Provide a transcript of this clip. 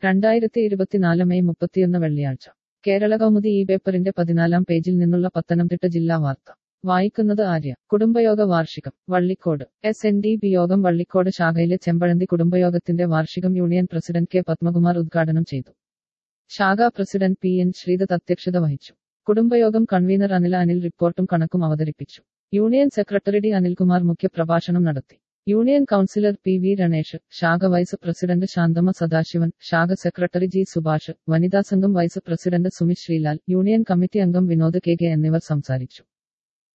രണ്ടായിരത്തി ഇരുപത്തിനാല് മെയ് മുപ്പത്തിയൊന്ന് വെള്ളിയാഴ്ച കേരള കൗമുദി ഈ പേപ്പറിന്റെ പതിനാലാം പേജിൽ നിന്നുള്ള പത്തനംതിട്ട ജില്ലാ വാർത്ത വായിക്കുന്നത് ആര്യ കുടുംബയോഗ വാർഷികം Vallicode S N D P യോഗം വള്ളിക്കോട് ശാഖയിലെ ചെമ്പഴന്തി കുടുംബയോഗത്തിന്റെ വാർഷികം യൂണിയൻ പ്രസിഡന്റ് കെ പത്മകുമാർ ഉദ്ഘാടനം ചെയ്തു ശാഖാ പ്രസിഡന്റ് പി എൻ ശ്രീദത്ത് അധ്യക്ഷത വഹിച്ചു കുടുംബയോഗം കൺവീനർ അനില അനിൽ റിപ്പോർട്ടും കണക്കും അവതരിപ്പിച്ചു യൂണിയൻ സെക്രട്ടറി ഡി അനിൽകുമാർ മുഖ്യപ്രഭാഷണം നടത്തി union councillor P V Ranesh ശാഖ വൈസ് പ്രസിഡന്റ് ശാന്തമ്മ സദാശിവൻ ശാഖ സെക്രട്ടറി ജി സുഭാഷ് വനിതാ സംഘം vice president Sumith Sreelal union committee അംഗം വിനോദ് കെ കെ എന്നിവർ സംസാരിച്ചു